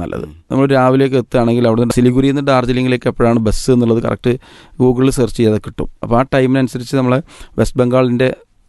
നല്ലത് നമ്മൾ രാവിലേക്ക് എത്തുകയാണെങ്കിൽ അവിടെ നിന്ന് സിലിഗുരിയിൽ നിന്ന് ഡാർജിലിംഗിലേക്ക് എപ്പോഴാണ് ബസ് എന്നുള്ളത് കറക്റ്റ് ഗൂഗിളിൽ സെർച്ച് ചെയ്താൽ കിട്ടും അപ്പോൾ ആ ടൈമിനനുസരിച്ച് നമ്മളെ വെസ്റ്റ് ബംഗാളിൻ്റെ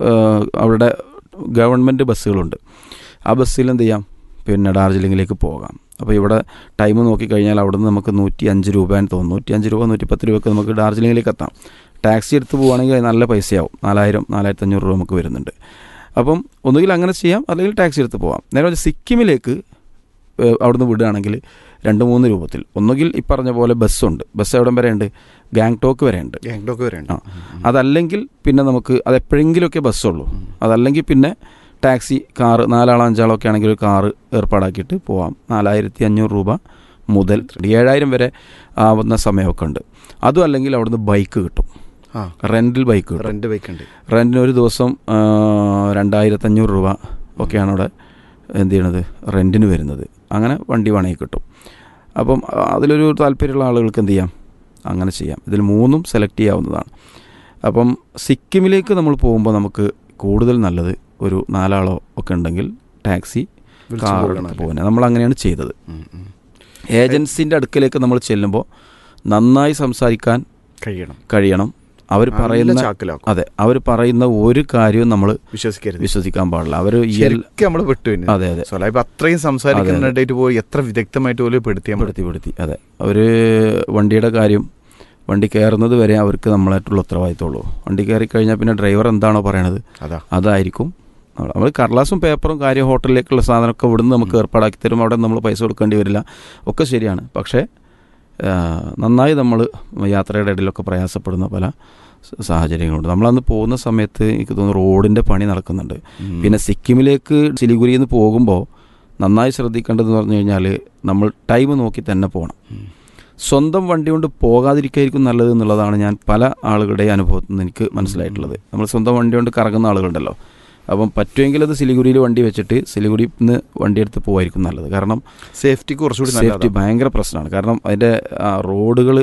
അവരുടെ ഗവൺമെൻറ് ബസ്സുകളുണ്ട് ആ ബസ്സിൽ എന്ത് ചെയ്യാം പിന്നെ ഡാർജിലിംഗിലേക്ക് പോകാം അപ്പോൾ ഇവിടെ ടൈം നോക്കിക്കഴിഞ്ഞാൽ അവിടെ നിന്ന് നമുക്ക് നൂറ്റി അഞ്ച് രൂപയെന്ന് തോന്നുന്നു നൂറ്റി അഞ്ച് രൂപ നൂറ്റി പത്ത് രൂപയ്ക്ക് നമുക്ക് ഡാർജിലിംഗിലേക്ക് എത്താം ടാക്സി എടുത്ത് പോവുകയാണെങ്കിൽ അത് നല്ല പൈസയാവും നാലായിരം നാലായിരത്തി അഞ്ഞൂറ് രൂപ നമുക്ക് വരുന്നുണ്ട് അപ്പം ഒന്നുകിൽ അങ്ങനെ ചെയ്യാം അല്ലെങ്കിൽ ടാക്സി എടുത്ത് പോവാം നേരെ മറിച്ച് സിക്കിമിലേക്ക് ഏഹ്, അവിടുന്ന് വിടുകയാണെങ്കിൽ രണ്ട് മൂന്ന് രൂപത്തിൽ ഒന്നുകിൽ ഈ പറഞ്ഞ പോലെ ബസ്സുണ്ട് ബസ് എവിടം വരെ ഉണ്ട് ഗാങ്ടോക്ക് വരെ ഉണ്ട് ഗാങ്ടോക്ക് വരെ ഉണ്ട് ആ. അതല്ലെങ്കിൽ പിന്നെ നമുക്ക് അത് എപ്പോഴെങ്കിലുമൊക്കെ ബസ്സുള്ളൂ അതല്ലെങ്കിൽ പിന്നെ ടാക്സി കാറ് നാലാളോ അഞ്ചാളോ ഒക്കെ ആണെങ്കിൽ ഒരു കാറ് ഏർപ്പാടാക്കിയിട്ട് പോവാം നാലായിരത്തി അഞ്ഞൂറ് രൂപ മുതൽ ഏഴായിരം വരെ ആവുന്ന സമയമൊക്കെ ഉണ്ട് അതും അല്ലെങ്കിൽ അവിടുന്ന് ബൈക്ക് കിട്ടും ആ റെന്റിൽ ബൈക്ക് കിട്ടും റെന്റ് ബൈക്ക് ഉണ്ട് റെന്റിന് ഒരു ദിവസം ആ, രണ്ടായിരത്തഞ്ഞൂറ് രൂപ ഒക്കെയാണ് അവിടെ എന്ത് ചെയ്യണത് റെന്റിന് വരുന്നത് അങ്ങനെ വണ്ടി വേണമെങ്കിൽ കിട്ടും അപ്പം ആ, അതിലൊരു താല്പര്യമുള്ള ആളുകൾക്ക് എന്ത് ചെയ്യാം അങ്ങനെ ചെയ്യാം ഇതിൽ മൂന്നും സെലക്ട് ചെയ്യാവുന്നതാണ് അപ്പം സിക്കിമിലേക്ക് നമ്മൾ പോകുമ്പോൾ നമുക്ക് കൂടുതൽ നല്ലത് ഒരു നാലാളോ ഒക്കെ ഉണ്ടെങ്കിൽ ടാക്സി വിളിച്ച് കാർ പോകണം എടുത്ത് പോകുന്നത് നമ്മൾ അങ്ങനെയാണ് ചെയ്തത് ഉം, ഉം. ഏജൻസിൻ്റെ അടുക്കലേക്ക് നമ്മൾ ചെല്ലുമ്പോൾ നന്നായി സംസാരിക്കാൻ കഴിയണം കഴിയണം അവർ നല്ല പറയുന്ന ചാക്കിലാക്കും അതെ അവർ പറയുന്ന ഒരു കാര്യവും നമ്മൾ വിശ്വസിക്കരുത് വിശ്വസിക്കാൻ പാടില്ല അവർ ശരിക്കും നമ്മൾ വിട്ടു പിന്നെ അതെ അതെ സൊലായിബ് അത്രയും സംസാരിക്കുന്നിടയിട്ട് പോയി എത്ര വിദഗ്ധമായിട്ട് പോലും പെടുത്തിയാൽ മതി പെടുത്തി പെടുത്തി അതെ അവർ വണ്ടിയുടെ കാര്യം വണ്ടി കയറുന്നത് വരെ അവർക്ക് നമ്മളായിട്ടുള്ള ഉത്തരവാദിത്തമുള്ളൂ വണ്ടി കയറി കഴിഞ്ഞാൽ പിന്നെ ഡ്രൈവർ എന്താണോ പറയണത് അതാ അതായിരിക്കും നമ്മൾ കടലാസും പേപ്പറും കാര്യം ഹോട്ടലിലേക്കുള്ള സാധനമൊക്കെ ഇവിടുന്ന് നമുക്ക് ഏർപ്പാടാക്കി തരും അവിടെ നമ്മൾ പൈസ കൊടുക്കേണ്ടി വരില്ല ഒക്കെ ശരിയാണ് പക്ഷേ ആ, നന്നായി നമ്മൾ യാത്രയുടെ ഇടയിലൊക്കെ പ്രയാസപ്പെടുന്ന പല സ- സാഹചര്യങ്ങളുണ്ട് നമ്മളന്ന് പോകുന്ന സമയത്ത് എനിക്ക് തോന്നുന്നു റോഡിൻ്റെ പണി നടക്കുന്നുണ്ട് പിന്നെ സിക്കിമിലേക്ക് സിലിഗുരിയിൽ നിന്ന് പോകുമ്പോൾ നന്നായി ശ്രദ്ധിക്കേണ്ടതെന്ന് പറഞ്ഞു കഴിഞ്ഞാൽ നമ്മൾ ടൈം നോക്കി തന്നെ പോകണം സ്വന്തം വണ്ടി കൊണ്ട് പോകാതിരിക്കായിരിക്കും നല്ലത് എന്നുള്ളതാണ് ഞാൻ പല ആളുകളുടെ അനുഭവത്തിൽ നിന്ന് എനിക്ക് മനസ്സിലായിട്ടുള്ളത് നമ്മൾ സ്വന്തം വണ്ടി കൊണ്ട് കറങ്ങുന്ന ആളുകളുണ്ടല്ലോ അപ്പം പറ്റുമെങ്കിൽ അത് സിലിഗുരിയിൽ വണ്ടി വെച്ചിട്ട് സിലിഗുരിയിൽ നിന്ന് വണ്ടി എടുത്ത് പോകായിരിക്കും നല്ലത് കാരണം സേഫ്റ്റിക്ക് കുറച്ചുകൂടി സേഫ്റ്റി നല്ലതാണ് ഭയങ്കര പ്രശ്നമാണ് കാരണം അതിൻ്റെ റോഡുകൾ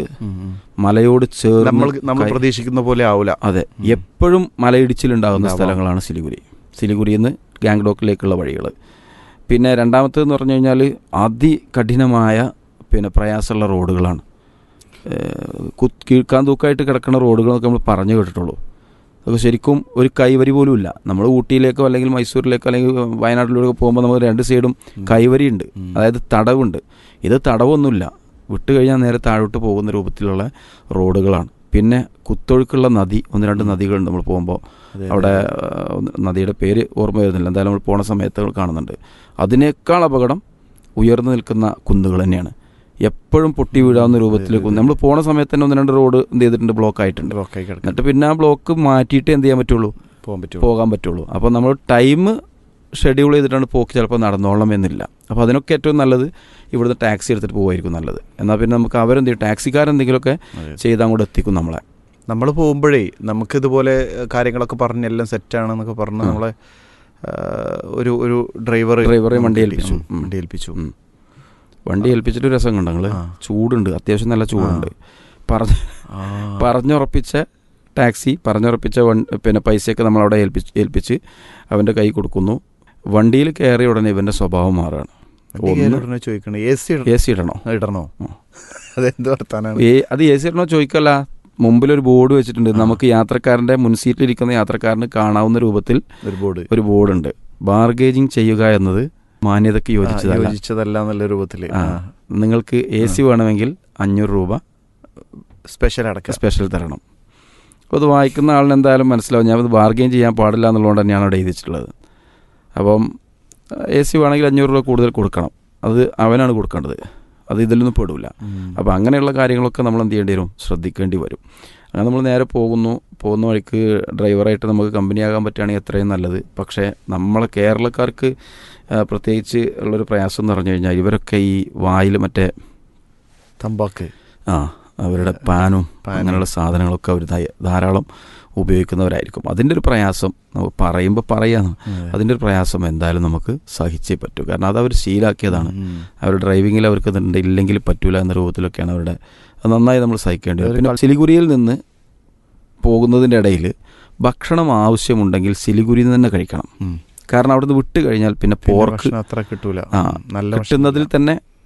മലയോട് നമ്മൾ ചേർന്ന് നമ്മൾ കയ- പ്രതീക്ഷിക്കുന്ന പോലെ ആവൂല അതെ എപ്പോഴും മലയിടിച്ചിലുണ്ടാകുന്ന ഉണ്ടാവാം. സ്ഥലങ്ങളാണ് സിലിഗുരി സിലിഗുരിയിൽ നിന്ന് ഗാങ്ടോക്കിലേക്കുള്ള വഴികൾ പിന്നെ രണ്ടാമത്തേന്ന് പറഞ്ഞു കഴിഞ്ഞാൽ അതികഠിനമായ പിന്നെ പ്രയാസമുള്ള റോഡുകളാണ് ഏഹ് കുത്ത് കീഴ്ക്കാൻ തൂക്കായിട്ട് കിടക്കുന്ന റോഡുകളൊക്കെ നമ്മൾ പറഞ്ഞു കേട്ടിട്ടുള്ളൂ അതൊക്കെ ശരിക്കും ഒരു കൈവരി പോലും ഇല്ല നമ്മൾ ഊട്ടിയിലേക്കോ അല്ലെങ്കിൽ മൈസൂരിലേക്കോ അല്ലെങ്കിൽ വയനാട്ടിലൂടെ പോകുമ്പോൾ നമുക്ക് രണ്ട് സൈഡും കൈവരിയുണ്ട് അതായത് തടവുണ്ട് ഇത് തടവൊന്നുമില്ല വിട്ട് കഴിഞ്ഞാൽ നേരെ താഴോട്ട് പോകുന്ന രൂപത്തിലുള്ള റോഡുകളാണ് പിന്നെ കുത്തൊഴുക്കുള്ള നദി ഒന്ന് രണ്ട് നദികളുണ്ട് നമ്മൾ പോകുമ്പോൾ അതെ, അവിടെ ആ, ഒന്ന് നദിയുടെ പേര് ഓർമ്മ വരുന്നില്ല എന്തായാലും നമ്മൾ പോണ സമയത്ത് നമ്മൾ കാണുന്നുണ്ട് അതിനേക്കാൾ അപകടം ഉയർന്നു നിൽക്കുന്ന കുന്നുകൾ തന്നെയാണ് എപ്പോഴും പൊട്ടി വീഴാവുന്ന രൂപത്തിൽ കുന്ന് നമ്മൾ പോണ സമയത്ത് തന്നെ ഒന്ന് രണ്ട് റോഡ് എന്ത് ചെയ്തിട്ടുണ്ട് ബ്ലോക്ക് ആയിട്ടുണ്ട് ബ്ലോക്ക് ആയി കിടക്കും എന്നിട്ട് പിന്നെ ആ ബ്ലോക്ക് മാറ്റിയിട്ട് എന്ത് ചെയ്യാൻ പറ്റുള്ളൂ പോകാൻ പറ്റുമോ പോകാൻ പറ്റുള്ളൂ അപ്പോൾ നമ്മൾ ടൈം ഷെഡ്യൂൾ ചെയ്തിട്ടാണ് പോക്ക് ചിലപ്പോൾ നടന്നോളണം എന്നില്ല അപ്പോൾ അതിനൊക്കെ ഏറ്റവും നല്ലത് ഇവിടുന്ന് ടാക്സി എടുത്തിട്ട് പോകുമായിരിക്കും നല്ലത് എന്നാൽ പിന്നെ നമുക്ക് അവരെന്ത് ചെയ്യും ടാക്സിക്കാരെന്തെങ്കിലുമൊക്കെ അതെ. ചെയ്ത് അങ്ങോട്ട് എത്തിക്കും നമ്മളെ നമ്മൾ പോകുമ്പോഴേ നമുക്ക് ഇതുപോലെ കാര്യങ്ങളൊക്കെ പറഞ്ഞ് എല്ലാം സെറ്റാണെന്നൊക്കെ പറഞ്ഞ് നമ്മളെ ആ, ഒരു ഒരു ഡ്രൈവർ ഡ്രൈവറെ വണ്ടി ഏൽപ്പിച്ചു. ഉം. വണ്ടി ഏൽപ്പിച്ചു ഉം. വണ്ടി ഏൽപ്പിച്ചിട്ട് രസം കണ്ടോ നിങ്ങള് ആ. ചൂടുണ്ട് അത്യാവശ്യം നല്ല ചൂടുണ്ട് പറഞ്ഞ ആ. പറഞ്ഞുറപ്പിച്ച ടാക്സി പറഞ്ഞുറപ്പിച്ച വൺ- പിന്നെ പൈസയൊക്കെ നമ്മൾ അവിടെ ഏൽപ്പിച്ച് ഏൽപ്പിച്ച് അവൻ്റെ കൈ കൊടുക്കുന്നു വണ്ടിയിൽ കയറിയ ഉടനെ ഇവൻ്റെ സ്വഭാവം മാറുകയാണ് വണ്ടി ഒന്ന് കയറി ഉടനെ ചോദിക്കണേ എ സി എ സി ഇടണോ ഇടണോ ഉം. അതെന്ത് വർത്താനാണ് ഏ- അത് എ സി ഇടണോ ചോദിക്കല്ല മുമ്പിലൊരു ബോർഡ് വെച്ചിട്ടുണ്ട് നമുക്ക് യാത്രക്കാരൻ്റെ മുൻസീറ്റിലിരിക്കുന്ന യാത്രക്കാരന് കാണാവുന്ന രൂപത്തിൽ ഒരു ബോർഡ് ഒരു ബോർഡുണ്ട് ബാർഗേജിങ് ചെയ്യുക എന്നത് മാന്യതയ്ക്ക് യോജിച്ചതല്ല യോജിച്ചതല്ല എന്നുള്ള രൂപത്തില് ആ. നിങ്ങൾക്ക് എ സി വേണമെങ്കിൽ അഞ്ഞൂറ് രൂപ സ്പെഷ്യൽ അടക്കം സ്പെഷ്യൽ തരണം അപ്പോൾ അത് വായിക്കുന്ന ആളിന് എന്തായാലും മനസ്സിലാവും ഞാൻ അത് ബാർഗെയിൻ ചെയ്യാൻ പാടില്ല എന്നുള്ളതുകൊണ്ട് തന്നെയാണ് അവിടെ എഴുതിച്ചിട്ടുള്ളത് അപ്പം എ സി വേണമെങ്കിൽ അഞ്ഞൂറ് രൂപ കൂടുതൽ കൊടുക്കണം അത് അവനാണ് കൊടുക്കേണ്ടത് അത് ഇതിലൊന്നും പെടില്ല ഉം. അപ്പോൾ അങ്ങനെയുള്ള കാര്യങ്ങളൊക്കെ നമ്മൾ എന്ത് ചെയ്യേണ്ടി വരും ശ്രദ്ധിക്കേണ്ടി വരും അങ്ങനെ നമ്മൾ നേരെ പോകുന്നു പോകുന്ന വഴിക്ക് ഡ്രൈവറായിട്ട് നമുക്ക് കമ്പനിയാകാൻ പറ്റുകയാണെങ്കിൽ എത്രയും നല്ലത് പക്ഷേ നമ്മളെ കേരളക്കാർക്ക് ആ, പ്രത്യേകിച്ച് ഉള്ളൊരു പ്രയാസം എന്ന് പറഞ്ഞു കഴിഞ്ഞാൽ ഇവരൊക്കെ ഈ വായിൽ മറ്റേ തമ്പാക്ക് ആ അവരുടെ പാനും പാനും. അങ്ങനെയുള്ള സാധനങ്ങളൊക്കെ അവർ ധാരാളം ഉപയോഗിക്കുന്നവരായിരിക്കും അതിൻ്റെ ഒരു പ്രയാസം നമുക്ക് പറയുമ്പോൾ പറയാം അതിൻ്റെ ഒരു പ്രയാസം എന്തായാലും നമുക്ക് സഹിച്ചേ പറ്റൂ കാരണം അത് അവർ ശീലാക്കിയതാണ് ഉം. അവർ ഡ്രൈവിങ്ങിൽ അവർക്ക് ഇതുണ്ട് ഇല്ലെങ്കിൽ പറ്റൂല എന്ന രൂപത്തിലൊക്കെയാണ് അവരുടെ അത് നന്നായി നമ്മൾ സഹിക്കേണ്ടി വരും ഒരു പിന്നെ സിലിഗുരിയിൽ നിന്ന് പോകുന്നതിൻ്റെ ഇടയിൽ ഭക്ഷണം ആവശ്യമുണ്ടെങ്കിൽ സിലിഗുരിയിൽ നിന്ന് തന്നെ കഴിക്കണം ഉം. കാരണം അവിടുന്ന് വിട്ട് കഴിഞ്ഞാൽ പിന്നെ പിന്നെ പോർക്ക് ഭക്ഷണം അത്ര കിട്ടൂല ആ ഉം. നല്ല ഭക്ഷണം കിട്ടുന്നതിൽ ഇല്ല. തന്നെ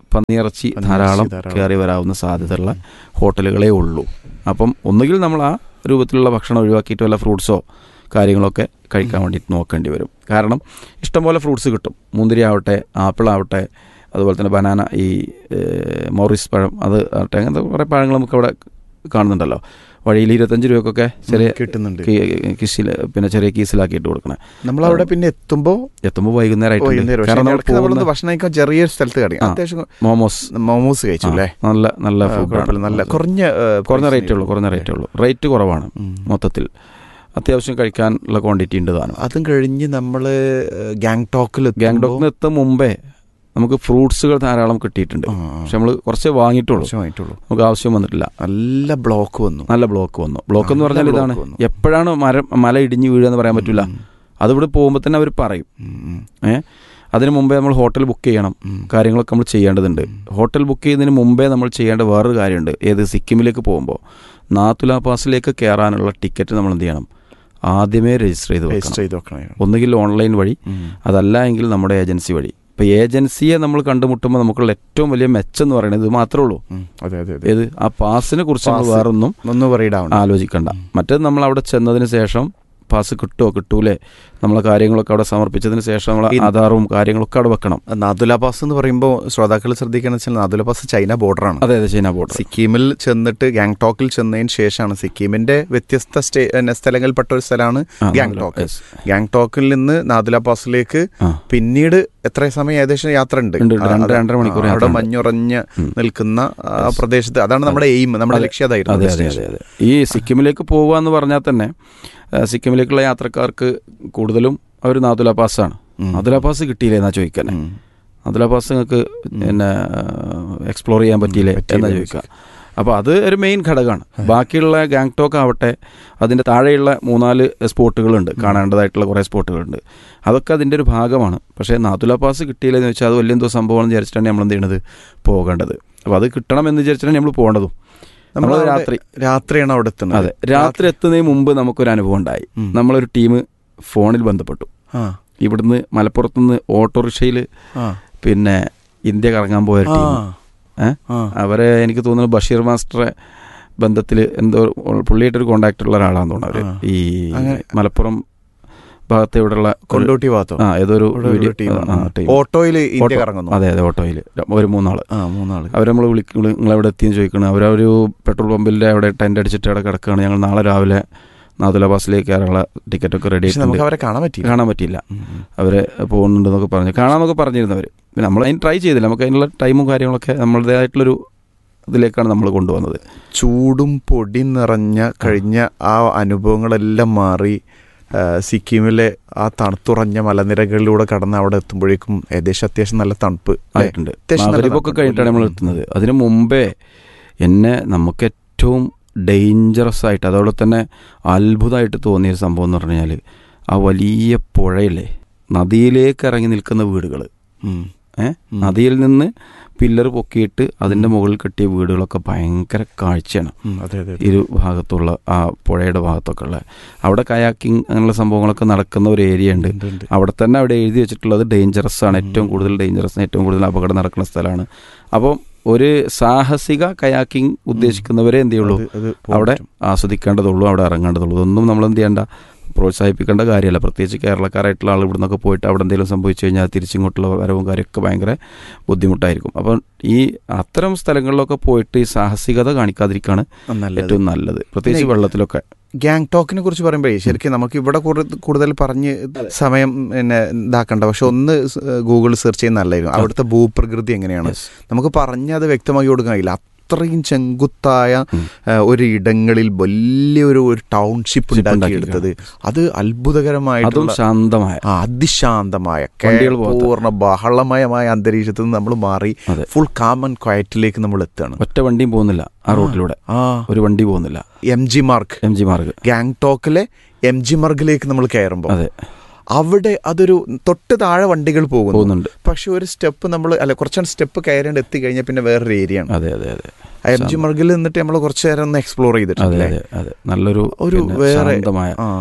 പന്നിയിറച്ചി പന്നിയിറച്ചി ധാരാളം ധാരാളം. കയറി വരാവുന്ന സാധ്യതയുള്ള ഹോട്ടലുകളേ ഉള്ളൂ അപ്പം ഒന്നുകിൽ നമ്മൾ ആ രൂപത്തിലുള്ള ഭക്ഷണം ഒഴിവാക്കിയിട്ട് വല്ല ഫ്രൂട്ട്സോ കാര്യങ്ങളൊക്കെ കഴിക്കാൻ വേണ്ടിയിട്ട് നോക്കേണ്ടി വരും കാരണം ഇഷ്ടംപോലെ ഫ്രൂട്ട്സ് കിട്ടും മുന്തിരി ആവട്ടെ ആപ്പിൾ ആവട്ടെ അതുപോലെ തന്നെ ബനാന ഈ ഏഹ്, മൗറിസ് പഴം അത് ആവട്ടെ അങ്ങനത്തെ കുറേ പഴങ്ങൾ നമുക്ക് അവിടെ കാണുന്നുണ്ടല്ലോ വഴിയിൽ ഇരുപത്തഞ്ച് രൂപക്കൊക്കെ ചെറിയ കിട്ടുന്നുണ്ട് കിസിൽ പിന്നെ ചെറിയ കീസിലാക്കിയിട്ട് കൊടുക്കണേ നമ്മളവിടെ പിന്നെ എത്തുമ്പോ എത്തുമ്പോൾ വൈകുന്നേരമായിട്ടുണ്ട് വൈകുന്നേരം പക്ഷേ കാരണം നമ്മൾ ഇടയ്ക്ക് നമ്മളൊന്ന് പോകുന്ന ഭക്ഷണം കഴിക്കാൻ ചെറിയൊരു സ്ഥലത്ത് കടി ആ. അത്യാവശ്യം മോമോസ് മോമോസ് കഴിച്ചു അല്ലേ ആ, നല്ല നല്ല ആ, ഫുഡാണ് കുഴപ്പമില്ല. നല്ല കുറഞ്ഞ ഏ, കുറഞ്ഞ price റേറ്റേ ഉള്ളൂ കുറഞ്ഞ റേറ്റേ ഉള്ളൂ റേറ്റ് കുറവാണ് ഉം. മൊത്തത്തിൽ അത്യാവശ്യം കഴിക്കാനുള്ള ക്വാണ്ടിറ്റി ഉണ്ട് താനും അതും കഴിഞ്ഞ് നമ്മള് ഗാങ്ടോക്കിൽ ഗാങ്ടോക്കിന് എത്തും മുമ്പേ നമുക്ക് ഫ്രൂട്ട്സുകൾ ധാരാളം കിട്ടിയിട്ടുണ്ട് പക്ഷെ നമ്മൾ കുറച്ചേ വാങ്ങിയിട്ടുള്ളൂ ആയിട്ടുള്ളൂ നമുക്ക് ആവശ്യം വന്നിട്ടില്ല നല്ല ബ്ലോക്ക് വന്നു നല്ല ബ്ലോക്ക് വന്നു ബ്ലോക്ക് എന്ന് നല്ല പറഞ്ഞാൽ ഇതാണ് block വന്നു. എപ്പോഴാണ് മരം മല ഇടിഞ്ഞ് വീഴുക എന്ന് പറയാൻ പറ്റില്ല ഉം. അതിവിടെ പോകുമ്പോൾ തന്നെ അവർ പറയും ഉം, ഉം, ഏ അതിന് മുമ്പേ നമ്മൾ ഹോട്ടൽ ബുക്ക് ചെയ്യണം ഉം. കാര്യങ്ങളൊക്കെ നമ്മൾ ചെയ്യേണ്ടതുണ്ട് ഹോട്ടൽ ബുക്ക് ചെയ്യുന്നതിന് മുമ്പേ നമ്മൾ ചെയ്യേണ്ട വേറൊരു കാര്യമുണ്ട് ഏത് സിക്കിമിലേക്ക് പോകുമ്പോൾ നാത്തുല പാസിലേക്ക് കയറാനുള്ള ടിക്കറ്റ് നമ്മൾ എന്ത് ചെയ്യണം ആദ്യമേ രജിസ്റ്റർ ചെയ്ത് രജിസ്റ്റർ വെക്കണം ചെയ്ത് വെക്കണേ ഒന്നുകിൽ ഓൺലൈൻ വഴി ഉം. അതല്ല എങ്കിൽ നമ്മുടെ ഏജൻസി വഴി ഇപ്പോൾ ഏജൻസിയെ നമ്മൾ കണ്ടുമുട്ടുമ്പോൾ നമുക്കുള്ള ഏറ്റവും വലിയ മെച്ചം എന്ന് പറയുന്നത് ഇത് മാത്രമേ ഉള്ളൂ ഉം. അതെ അതെ അതെ ഏത് ആ പാസിനെ കുറിച്ച് നമ്മൾ പാസ്. വേറൊന്നും ഒന്ന് പറയിടാവണം ആലോചിക്കണ്ട മറ്റേത് നമ്മൾ അവിടെ ചെന്നതിന് ശേഷം പാസ് കിട്ടുമോ കിട്ടൂലേ നമ്മളെ കാര്യങ്ങളൊക്കെ അവിടെ സമർപ്പിച്ചതിന് ശേഷം നമ്മളെ ഈ- ആധാറും കാര്യങ്ങളൊക്കെ അവിടെ വെക്കണം നാദുല പാസ് എന്ന് പറയുമ്പോൾ ശ്രോതാക്കൾ ശ്രദ്ധിക്കണം വെച്ചാൽ നാദുല പാസ് ചൈന ബോർഡറാണ് അതെ അതെ ചൈന ബോർഡർ സിക്കിമിൽ ചെന്നിട്ട് ഗാങ്ടോക്കിൽ ചെന്നതിന് ശേഷമാണ് സിക്കിമിന്റെ വ്യത്യസ്ത സ്റ്റേ പിന്നെ സ്ഥലങ്ങളിൽപ്പെട്ട ഒരു സ്ഥലമാണ് ആ, ഗാങ്ടോക്ക് yes. ഗാങ്ടോക്കിൽ നിന്ന് നാദുല പാസിലേക്ക് ആ. പിന്നീട് എത്ര സമയം ഏകദേശം യാത്ര ഉണ്ട് ഉണ്ട്, ഉണ്ട്. ആ, രണ്ട് അത് രണ്ടര മണിക്കൂർ ആ, അവിടെ യാത്ര ഉണ്ട്. മഞ്ഞുറഞ്ഞ് ഉം. നിൽക്കുന്ന ആ പ്രദേശത്ത് അതാണ് നമ്മുടെ എയിം നമ്മുടെ അതെ. ലക്ഷ്യം അതായിരുന്നു അതെ അതെ അതെ destination. അതെ ഈ സിക്കിമിലേക്ക് പോകുക എന്ന് പറഞ്ഞാൽ തന്നെ ആ, സിക്കിമിലേക്കുള്ള യാത്രക്കാർക്ക് കൂടുതലും അവർ നാതുല പാസ്സാണ് ഉം. നാതുല പാസ് കിട്ടിയില്ലേ എന്നാ ചോദിക്കാൻ ഉം. നാതുല പാസ് നിങ്ങൾക്ക് പിന്നെ എക്സ്പ്ലോർ ചെയ്യാൻ പറ്റിയില്ലേ പറ്റിയില്ല എന്നാ എന്ന് ചോദിക്കുക അപ്പോൾ അത് ഒരു മെയിൻ ഘടകമാണ് ബാക്കിയുള്ള ഗാങ്ടോക്ക് ആവട്ടെ അതിൻ്റെ താഴെയുള്ള മൂന്നാല് സ്പോട്ടുകളുണ്ട് കാണേണ്ടതായിട്ടുള്ള കുറേ സ്പോട്ടുകളുണ്ട് അതൊക്കെ അതിൻ്റെ ഒരു ഭാഗമാണ് പക്ഷേ നാതുല പാസ് കിട്ടിയില്ലെന്ന് വെച്ചാൽ അത് വലിയ എന്തോ സംഭവമാണെന്ന് വിചാരിച്ചിട്ടാണ് നമ്മൾ എന്ത് ചെയ്യണത് പോകേണ്ടത് അപ്പോൾ അത് കിട്ടണമെന്ന് വിചാരിച്ചിട്ടാണ് നമ്മൾ പോകേണ്ടതും നമ്മൾ നമ്മളവിടെ രാത്രി രാത്രിയാണ് അവിടെ എത്തുന്നത് അതെ രാത്രി എത്തുന്നതിന് മുമ്പ് നമുക്കൊരു അനുഭവം ഉണ്ടായി ഉം. നമ്മളൊരു ടീം ഫോണിൽ ബന്ധപ്പെട്ടു ആ ഇവിടുന്ന് മലപ്പുറത്തുനിന്ന് ഓട്ടോറിക്ഷയിൽ ആ പിന്നെ ഇന്ത്യ കറങ്ങാൻ പോയ ഒരു ആ. ടീം ഏ? ആ. അവരെ എനിക്ക് തോന്നുന്നു ബഷീർ മാസ്റ്ററെ ബന്ധത്തിൽ എന്തോ പുള്ളിയായിട്ടൊരു കോണ്ടാക്ട് ഉള്ള ഒരാളാന്ന് തോന്നുന്നു അവര് ആ. ഈ അങ്ങനെ- മലപ്പുറം ഭാഗത്ത് ഇവിടെയുള്ള ഒരു- കൊണ്ടോട്ടി ഭാഗത്തോ ആ ഏതൊരു ഇവിടെ ഒരു വീഡിയോ ടീമാണ്. ആ, ടീം. ഓട്ടോയിൽ ഇന്ത്യ ഓട്ടോ. കറങ്ങുന്നു അതെ അതെ ഓട്ടോയിൽ ഒരു മൂന്നാള് ആ മൂന്നാള് അവർ നമ്മൾ വിളിക്കും നിങ്ങൾ എവിടെ എത്തിയെന്ന് ചോദിക്കണം അവരൊരു പെട്രോൾ പമ്പിൻ്റെ അവിടെ ടെൻ്റ് അടിച്ചിട്ട് അവിടെ കിടക്കുകയാണ് ഞങ്ങൾ നാളെ രാവിലെ നാദുല ബസ്സിലേക്ക് കയറാനുള്ള ടിക്കറ്റൊക്കെ റെഡി പക്ഷെ നമുക്ക് ആയിട്ടുണ്ട് അവരെ കാണാൻ പറ്റിയില്ല കാണാൻ പറ്റിയില്ല ഉം, ഉം. അവരെ പോകുന്നുണ്ടെന്നൊക്കെ പറഞ്ഞു കാണാമെന്നൊക്കെ പറഞ്ഞിരുന്നവർ പിന്നെ നമ്മൾ അതിന് ട്രൈ ചെയ്തില്ല നമുക്ക് അതിനുള്ള ടൈമും കാര്യങ്ങളൊക്കെ നമ്മളുടേതായിട്ടുള്ളൊരു ഇതിലേക്കാണ് നമ്മൾ കൊണ്ടുവന്നത് ചൂടും പൊടി നിറഞ്ഞ കഴിഞ്ഞ ആ അനുഭവങ്ങളെല്ലാം മാറി ആ, സിക്കിമിലെ ആ തണുത്തുറഞ്ഞ മലനിരകളിലൂടെ കടന്ന് അവിടെ എത്തുമ്പോഴേക്കും ഏകദേശം അത്യാവശ്യം നല്ല തണുപ്പ് അല്ലേ? ആയിട്ടുണ്ട് അത്യാവശ്യം നല്ല മകരീബൊക്കെ തണുപ്പ്. കഴിഞ്ഞിട്ടാണ് നമ്മൾ എത്തുന്നത് അതിന് മുമ്പേ എന്നെ നമുക്ക് ഏറ്റവും ഡേഞ്ചറസ് ആയിട്ട് അതോടെ തന്നെ അത്ഭുതമായിട്ട് തോന്നിയ ഒരു സംഭവം എന്ന് പറഞ്ഞു കഴിഞ്ഞാൽ ആ വലിയ പുഴയില്ലേ നദിയിലേക്ക് ഇറങ്ങി നിൽക്കുന്ന വീടുകൾ ഉം. ഏ ഉം. നദിയിൽ നിന്ന് പില്ലർ പൊക്കിയിട്ട് അതിൻ്റെ മുകളിൽ കെട്ടിയ വീടുകളൊക്കെ ഭയങ്കര കാഴ്ചയാണ് ഉം, അതെ അതെ അതെ. ഇരു ഭാഗത്തുള്ള ആ പുഴയുടെ ഭാഗത്തൊക്കെ ഉള്ള അവിടെ കയാക്കിങ് അങ്ങനെയുള്ള സംഭവങ്ങളൊക്കെ നടക്കുന്ന ഒരു ഏരിയ ഉണ്ട് ഉണ്ട്, ഉണ്ട്. അവിടെ തന്നെ അവിടെ എഴുതി വെച്ചിട്ടുള്ളത് ഡേഞ്ചറസ് ആണ് ഏറ്റവും കൂടുതൽ ഡേഞ്ചറസ് ഏറ്റവും കൂടുതൽ അപകടം നടക്കുന്ന സ്ഥലമാണ് അപ്പം ഒരു സാഹസിക കയാക്കിംഗ് ഉദ്ദേശിക്കുന്നവരെ എന്ത് ചെയ്യുള്ളൂ അത് അത് പോകാൻ അവിടെ പറ്റും. ആസ്വദിക്കേണ്ടതുള്ളൂ അവിടെ ഇറങ്ങേണ്ടതുള്ളൂ ഇതൊന്നും നമ്മൾ എന്ത് ചെയ്യേണ്ട പ്രോത്സാഹിപ്പിക്കേണ്ട കാര്യമല്ല പ്രത്യേകിച്ച് കേരളക്കാരായിട്ടുള്ള ആൾ ഇവിടെ നിന്നൊക്കെ പോയിട്ട് അവിടെ എന്തെങ്കിലും സംഭവിച്ചു കഴിഞ്ഞാൽ തിരിച്ചിങ്ങോട്ടുള്ള വരവും കാര്യമൊക്കെ ഭയങ്കര ബുദ്ധിമുട്ടായിരിക്കും അപ്പം ഈ അത്തരം സ്ഥലങ്ങളിലൊക്കെ പോയിട്ട് ഈ സാഹസികത കാണിക്കാതിരിക്കാണ് നല്ലത് ഏറ്റവും നല്ലത് പ്രത്യേകിച്ച് പിന്നെ വെള്ളത്തിലൊക്കെ ഗാങ്ടോക്കിനെ കുറിച്ച് പറയുമ്പോഴേ ശരിക്കും നമുക്ക് ഇവിടെ കൂടുതൽ കൂടുതൽ പറഞ്ഞ് സമയം പിന്നെ ഇതാക്കണ്ട പക്ഷെ ഒന്ന് ഗൂഗിൾ സെർച്ച് ചെയ്യുന്ന നല്ലതായിരുന്നു അവിടുത്തെ ഭൂപ്രകൃതി എങ്ങനെയാണ് Yes. നമുക്ക് പറഞ്ഞ് അത് വ്യക്തമാക്കി കൊടുക്കാൻ കഴിയില്ല അത്രയും ചെങ്കുത്തായ ഉം. ആ, ഒരു ഇടങ്ങളിൽ വലിയൊരു ഒരു ടൗൺഷിപ്പ് Ship ഉണ്ടാക്കിയെടുത്തത് അത് അതും അത്ഭുതകരമായിട്ടുള്ള ശാന്തമായ ആ, അതിശാന്തമായ വണ്ടികൾ കേ- പോകാത്ത. പൂർണ്ണ ബഹളമയമായ അന്തരീക്ഷത്തിൽ നിന്ന് നമ്മൾ മാറി അതെ. ഫുൾ കാം ആൻഡ് ക്വയറ്റിലേക്ക് നമ്മൾ എത്തുകയാണ് ഒറ്റ വണ്ടിയും പോകുന്നില്ല ആ റോഡിലൂടെ ആ ഒരു വണ്ടി പോകുന്നില്ല M G Marg M G Marg ഗാങ്ടോക്കിലെ എം ജി മാർഗിലേക്ക് നമ്മൾ കയറുമ്പോൾ അതെ അവിടെ അതൊരു തൊട്ട് താഴെ വണ്ടികൾ പോകുന്നു പോകുന്നുണ്ട് പക്ഷെ ഒരു സ്റ്റെപ്പ് നമ്മൾ അല്ല കുറച്ചാണ് സ്റ്റെപ്പ് കയറേണ്ട എത്തി കഴിഞ്ഞാൽ പിന്നെ വേറൊരു ഏരിയ ആണ് അതെ അതെ അതെ ആ എം ജി മാർഗിൽ നിന്നിട്ട് നമ്മൾ കുറച്ച് നേരം ഒന്ന് എക്സ്പ്ലോർ അതെ ചെയ്തിട്ടുണ്ട് അതെ അതെ നല്ലൊരു ഒരു പിന്നെ വേറെ ശാന്തമായ ആ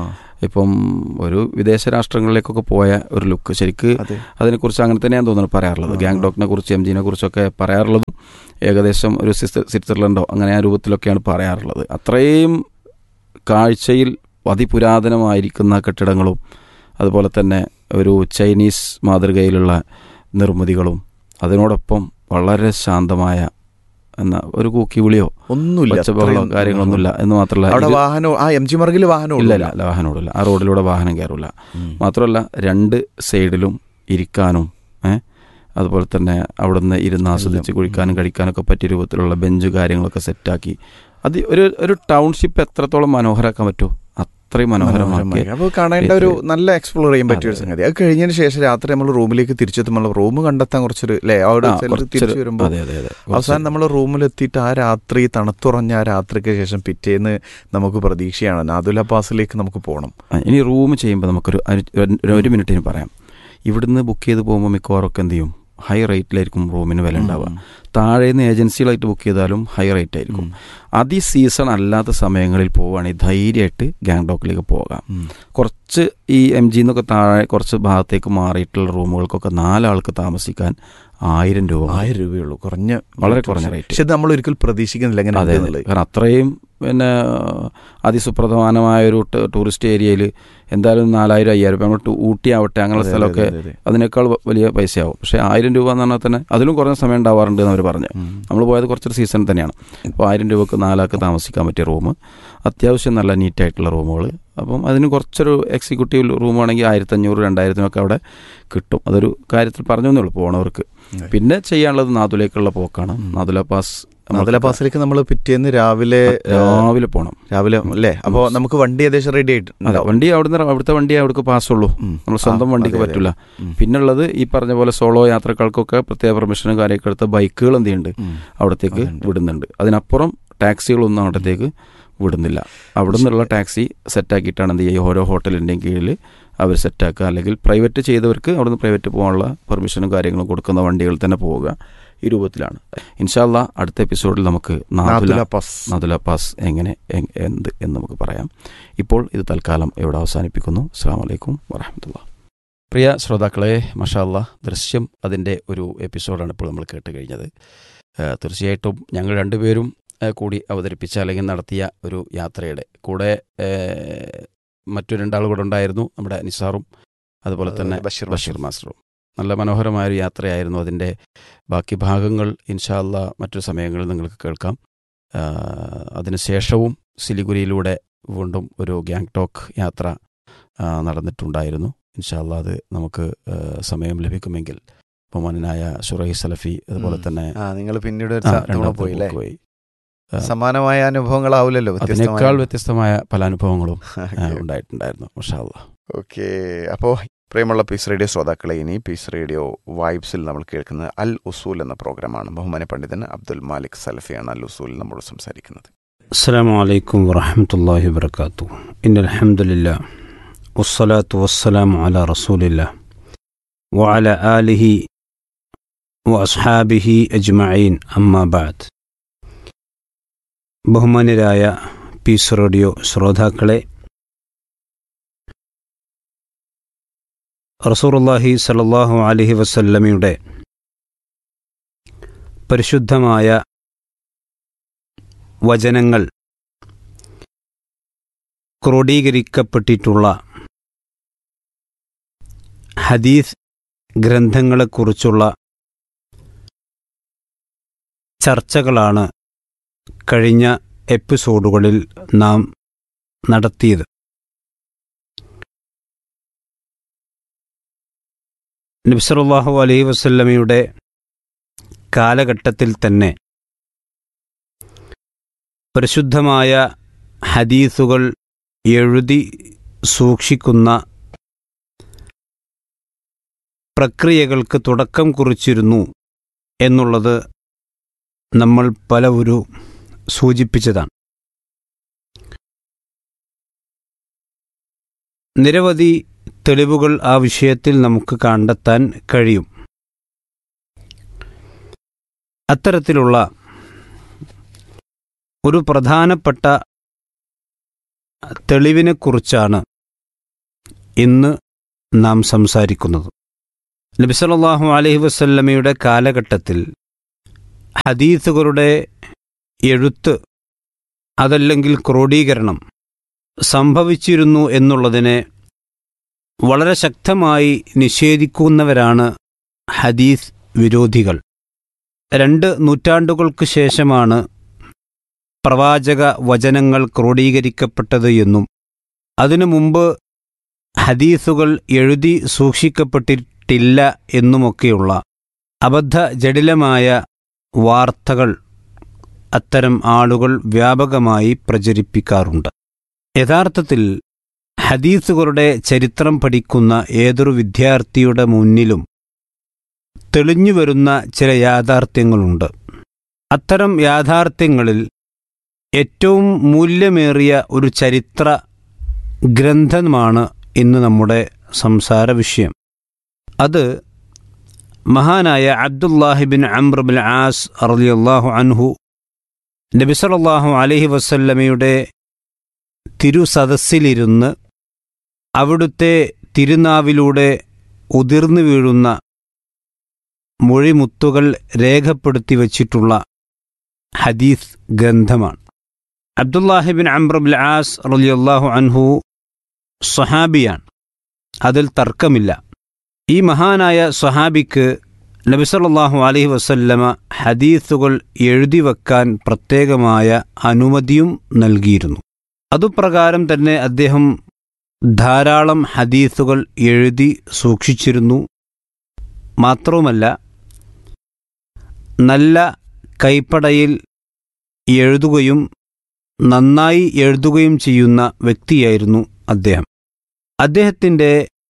ഇപ്പം ഒരു വിദേശ രാഷ്ട്രങ്ങളിലേക്കൊക്കെ പോയ ഒരു ലുക്ക് ശരിക്ക് അതെ അതിനെക്കുറിച്ച് അങ്ങനെ തന്നെയാണ് തോന്നുന്നത് പറയാറുള്ളത് ആ, ഗ്യാങ് ആ. ഡോക്കിനെ കുറിച്ച് എം ജിനെ കുറിച്ചൊക്കെ പറയാറുള്ളതും ഏകദേശം ഒരു സ്വിസ്- സ്വിറ്റ്സർലൻഡോ അങ്ങനെ ആ രൂപത്തിലൊക്കെയാണ് പറയാറുള്ളത് അത്രയും കാഴ്ചയിൽ അതിപുരാതനമായിരിക്കുന്ന കെട്ടിടങ്ങളും അതുപോലെ തന്നെ ഒരു ചൈനീസ് മാതൃകയിലുള്ള നിർമ്മിതികളും അതിനോടൊപ്പം വളരെ ശാന്തമായ എന്ന ഒരു കൂക്കി വിളിയോ ഒന്നുമില്ല ഒച്ചബഹളോ അത്രയും- കാര്യങ്ങളൊന്നുമില്ല എന്ന് മാത്രമല്ല അവിടെ ഇത് വാഹനം ആ എം ജി മാർഗിൽ വാഹനം ഇല്ല ഇല്ല വാഹനം ഓടില്ല ആ റോഡിലൂടെ വാഹനം കയറില്ല മാത്രമല്ല രണ്ട് സൈഡിലും ഇരിക്കാനും ഏ അതുപോലെ തന്നെ അവിടുന്ന് ഇരുന്ന് ആസ്വദിച്ച് എല്ലാം. കുഴിക്കാനും കഴിക്കാനൊക്കെ പറ്റിയ രൂപത്തിലുള്ള ബെഞ്ച് കാര്യങ്ങളൊക്കെ സെറ്റാക്കി അത് ഒരു ഒരു ടൗൺഷിപ്പ് എത്രത്തോളം മനോഹരാക്കാൻ പറ്റുമോ അത്രയും മനോഹരമാക്കി അപ്പോൾ കാണേണ്ട ഒരു നല്ല എക്സ്പ്ലോർ ചെയ്യാൻ പറ്റിയ ഒരു അതെ. സംഗതി അത് കഴിഞ്ഞതിന് ശേഷം രാത്രി നമ്മൾ റൂമിലേക്ക് തിരിച്ചെത്തുമ്പോൾ റൂം കണ്ടെത്താൻ കുറച്ചൊരു അല്ലേ അവിടെ ആ, ചിലർ കുറച്ചൊരു- തിരിച്ചു വരുമ്പോൾ അതെ അതെ അതെ അവസാനം നമ്മൾ റൂമിലെത്തിയിട്ട് ആ രാത്രി തണുത്തുറഞ്ഞ ആ രാത്രിക്ക് ശേഷം പിറ്റേന്ന് നമുക്ക് പ്രതീക്ഷയാണ് നാദുല പാസിലേക്ക് നമുക്ക് പോകണം ആ, ഇനി റൂം ചെയ്യുമ്പോൾ നമുക്കൊരു ഒരു- ഒരു- ഒരു മിനിറ്റിന് പറയാം ഇവിടുന്ന് ബുക്ക് ചെയ്ത് പോകുമ്പോൾ മിക്കവാറും ഒക്കെ എന്ത് ചെയ്യും ഹൈ റേറ്റിലായിരിക്കും റൂമിന് വില ഉണ്ടാവുക താഴെ നിന്ന് ഏജൻസികളായിട്ട് ബുക്ക് ചെയ്താലും ഹൈ റേറ്റ് ആയിരിക്കും അതി സീസൺ അല്ലാത്ത സമയങ്ങളിൽ പോവുകയാണെങ്കിൽ ധൈര്യമായിട്ട് ഗാങ്ടോക്കിലേക്ക് പോകാം കുറച്ച് ഈ എം ജി എന്നൊക്കെ താഴെ കുറച്ച് ഭാഗത്തേക്ക് മാറിയിട്ടുള്ള റൂമുകൾക്കൊക്കെ നാലാൾക്ക് താമസിക്കാൻ ആയിരം രൂപ മതി. ആയിരം രൂപയുള്ളൂ കുറഞ്ഞ വളരെ കുറഞ്ഞ റേറ്റ് പക്ഷെ ഇത് നമ്മൾ ഒരിക്കൽ പ്രതീക്ഷിക്കുന്നില്ല എങ്ങനെ അതെ അതെ. കാരണം അത്രയും പിന്നെ അതിസുപ്രധാനമായ ഒരു ട- ടൂറിസ്റ്റ് ഏരിയയിൽ എന്തായാലും നാലായിരം അയ്യായിരം രൂപ നമ്മൾ ടു- ഊട്ടി ആവട്ടെ അങ്ങനെയുള്ള സ്ഥലമൊക്കെ അതിനേക്കാൾ വ- വലിയ പൈസയാവും പക്ഷേ ആയിരം രൂപ എന്ന് പറഞ്ഞാൽ തന്നെ അതിലും കുറഞ്ഞ സമയം ഉണ്ടാവാറുണ്ട് എന്ന് അവർ പറഞ്ഞു നമ്മൾ പോയത് കുറച്ചൊരു സീസൺ തന്നെയാണ് അപ്പോൾ ആയിരം രൂപക്ക് നാലാൾക്ക് താമസിക്കാൻ പറ്റിയ റൂം അത്യാവശ്യം നല്ല നീറ്റായിട്ടുള്ള റൂമുകൾ അപ്പം അതിന് കുറച്ചൊരു എക്സിക്യൂട്ടീവ് റൂം ആണെങ്കിൽ ആയിരത്തഞ്ഞൂറ് രണ്ടായിരത്തിനൊക്കെ അവിടെ കിട്ടും അതൊരു കാര്യത്തിൽ പറഞ്ഞു എന്നേ ഉള്ളൂ പോണവർക്ക് അതെ. പിന്നെ ചെയ്യാനുള്ളത് നാദുലേക്കുള്ള പോക്കാണ് ഉം. നാദുല പാസ് നാദുല പാസിലേക്ക് നമ്മൾ പിറ്റേന്ന് രാവിലെ രാവിലെ പോകണം രാവിലെ അല്ലേ അപ്പോൾ നമുക്ക് വണ്ടി ഏകദേശം റെഡി അതെ ആയിട്ട് വണ്ടി അവിടുന്ന് അവിടുത്തെ വണ്ടി അവിടേക്ക് പാസ്സുള്ളൂ നമ്മൾ സ്വന്തം വണ്ടിക്ക് പറ്റില്ല പിന്നുള്ളത് ഈ പറഞ്ഞ പോലെ സോളോ യാത്രക്കാർക്കൊക്കെ പ്രത്യേക പെർമിഷനും കാര്യമൊക്കെ എടുത്ത ബൈക്കുകൾ എന്ത് ചെയ്യുന്നുണ്ട് അവിടത്തേക്ക് അതുണ്ട്. വിടുന്നുണ്ട് അതിനപ്പുറം ടാക്സികളൊന്നും അവിടത്തേക്ക് വിടുന്നില്ല അവിടെ നിന്നുള്ള ടാക്സി സെറ്റാക്കിയിട്ടാണ് എന്ത് ചെയ്യുക ഓരോ ഹോട്ടലിൻ്റെയും കീഴിൽ അവർ സെറ്റാക്കുക അല്ലെങ്കിൽ പ്രൈവറ്റ് ചെയ്തവർക്ക് അവിടുന്ന് പ്രൈവറ്റ് പോകാനുള്ള പെർമിഷനും കാര്യങ്ങളും കൊടുക്കുന്ന വണ്ടികളിൽ തന്നെ പോവുക ഈ രൂപത്തിലാണ് ഇൻഷാല്ല അടുത്ത എപ്പിസോഡിൽ നമുക്ക് നാദുല നാദുല പാസ് നദുല പാസ് എങ്ങനെ എ- എന്ത് എന്ന് നമുക്ക് പറയാം ഇപ്പോൾ ഇത് തൽക്കാലം ഇവിടെ അവസാനിപ്പിക്കുന്നു അസ്സാം വലൈക്കും വറഹമത്തുള്ള പ്രിയ ശ്രോതാക്കളെ മഷാല്ല ദൃശ്യം അതിൻ്റെ ഒരു എപ്പിസോഡാണ് ഇപ്പോൾ നമ്മൾ കേട്ട് കഴിഞ്ഞത് ഏഹ് തീർച്ചയായിട്ടും ഞങ്ങൾ രണ്ടുപേരും ഏഹ് കൂടി അവതരിപ്പിച്ച അല്ലെങ്കിൽ നടത്തിയ ഒരു യാത്രയുടെ കൂടെ ഏഹ് മറ്റു രണ്ടാൾ കൂടെ ഉണ്ടായിരുന്നു നമ്മുടെ നിസാറും അതുപോലെ തന്നെ ബഷീർ ബഷീർ മാസ്റ്ററും നല്ല മനോഹരമായ ഒരു യാത്രയായിരുന്നു അതിൻ്റെ ബാക്കി ഭാഗങ്ങൾ ഇൻഷാല്ല മറ്റു സമയങ്ങളിൽ നിങ്ങൾക്ക് കേൾക്കാം ആ, അതിനുശേഷവും സിലിഗുരിയിലൂടെ വീണ്ടും ഒരു ഗ്യാങ് ടോക്ക് യാത്ര ആ, നടന്നിട്ടുണ്ടായിരുന്നു ഇൻഷാല്ല അത് നമുക്ക് ആ, സമയം ലഭിക്കുമെങ്കിൽ ബഹുമാനായ ഷുറൈ സലഫി അതുപോലെ ഉം. തന്നെ ആ നിങ്ങൾ പിന്നീട് ഒരു ആ, തവണ രണ്ടാമത്തെ പോയി അല്ലേ പോയി ആ, സമാനമായ അനുഭവങ്ങളാവില്ലല്ലോ അതിനേക്കാൾ വ്യത്യസ്തമായ പല അനുഭവങ്ങളും ആ, ഉണ്ടായിട്ടുണ്ടായിരുന്നു മഷാല്ല ഓക്കെ അപ്പോൾ പ്രിയമുള്ള പീസ് റേഡിയോ ശ്രോതാക്കളെ ഇനി പീസ് റേഡിയോ വൈബ്സിൽ നമ്മൾ കേൾക്കുന്നത് അൽ ഉസൂൽ എന്ന പ്രോഗ്രാമാണ് ബഹുമാന പണ്ഡിതൻ അബ്ദുൽ മാലിക് സലഫിയാണ് അൽ ഉസൂൽ നമ്മോട് സംസാരിക്കുന്നത് السلام عليكم ورحمة الله وبركاته إن الحمد لله والصلاة والسلام على رسول الله وعلى آله وأصحابه أجمعين أما بعد ബഹുമാന്യരായ പീസ് റേഡിയോ ശ്രോതാക്കളെ റസൂറുല്ലാഹി സലല്ലാഹു അലഹി വസല്ലമയുടെ പരിശുദ്ധമായ വചനങ്ങൾ ക്രോഡീകരിക്കപ്പെട്ടിട്ടുള്ള ഹദീസ് ഗ്രന്ഥങ്ങളെക്കുറിച്ചുള്ള ചർച്ചകളാണ് കഴിഞ്ഞ എപ്പിസോഡുകളിൽ നാം നടത്തിയത് നബ്സറുല്ലാഹു അലൈഹി വസല്ലമയുടെ കാലഘട്ടത്തിൽ തന്നെ പരിശുദ്ധമായ ഹദീസുകൾ എഴുതി സൂക്ഷിക്കുന്ന പ്രക്രിയകൾക്ക് തുടക്കം കുറിച്ചിരുന്നു എന്നുള്ളത് നമ്മൾ പലവരും സൂചിപ്പിച്ചതാണ് നിരവധി തെളിവുകൾ ആ വിഷയത്തിൽ നമുക്ക് കണ്ടെത്താൻ കഴിയും അത്തരത്തിലുള്ള ഒരു പ്രധാനപ്പെട്ട തെളിവിനെക്കുറിച്ചാണ് ഇന്ന് നാം സംസാരിക്കുന്നത് നബിസല്ലാഹു അലൈഹി വസല്ലമയുടെ കാലഘട്ടത്തിൽ ഹദീസുകളുടെ എഴുത്ത് അതല്ലെങ്കിൽ ക്രോഡീകരണം സംഭവിച്ചിരുന്നു എന്നുള്ളതിനെ വളരെ ശക്തമായി നിഷേധിക്കുന്നവരാണ് ഹദീസ് വിരോധികൾ രണ്ട് നൂറ്റാണ്ടുകൾക്ക് ശേഷമാണ് പ്രവാചക വചനങ്ങൾ ക്രോഡീകരിക്കപ്പെട്ടത് എന്നും അതിനു മുമ്പ് ഹദീസുകൾ എഴുതി സൂക്ഷിക്കപ്പെട്ടിട്ടില്ല എന്നുമൊക്കെയുള്ള അബദ്ധ ജടിലമായ വാർത്തകൾ അത്തരം ആളുകൾ വ്യാപകമായി പ്രചരിപ്പിക്കാറുണ്ട് യഥാർത്ഥത്തിൽ ഹദീസുകളുടെ ചരിത്രം പഠിക്കുന്ന ഏതൊരു വിദ്യാർത്ഥിയുടെ മുന്നിലും തെളിഞ്ഞു വരുന്ന ചില യാഥാർത്ഥ്യങ്ങളുണ്ട് അത്തരം യാഥാർത്ഥ്യങ്ങളിൽ ഏറ്റവും മൂല്യമേറിയ ഒരു ചരിത്ര ഗ്രന്ഥമാണ് ഇന്ന് നമ്മുടെ സംസാര വിഷയം അത് മഹാനായ അബ്ദുല്ലാഹിബിൻ അംബ്രബിൻ ആസ് അറലിയല്ലാഹു അൻഹു നബിസലല്ലാഹു അലഹി വസല്ലമയുടെ തിരുസദസ്സിലിരുന്ന് അവിടുത്തെ തിരുനാവിലൂടെ ഉതിർന്നു വീഴുന്ന മൊഴിമുത്തുകൾ രേഖപ്പെടുത്തി വച്ചിട്ടുള്ള ഹദീസ് ഗ്രന്ഥമാണ് അബ്ദുല്ലാഹിബിൻ അംബ്രബിൽ ആസ് റലിയല്ലാഹു അൻഹു സ്വഹാബിയാണ് അതിൽ തർക്കമില്ല ഈ മഹാനായ സ്വഹാബിക്ക് നബിസല്ലാഹു അലഹി വസല്ലമ ഹദീസുകൾ എഴുതി വെക്കാൻ പ്രത്യേകമായ അനുമതിയും നൽകിയിരുന്നു അതുപ്രകാരം തന്നെ അദ്ദേഹം ധാരാളം ഹദീസുകൾ എഴുതി സൂക്ഷിച്ചിരുന്നു മാത്രവുമല്ല നല്ല കൈപ്പടയിൽ എഴുതുകയും നന്നായി എഴുതുകയും ചെയ്യുന്ന വ്യക്തിയായിരുന്നു അദ്ദേഹം അദ്ദേഹത്തിൻ്റെ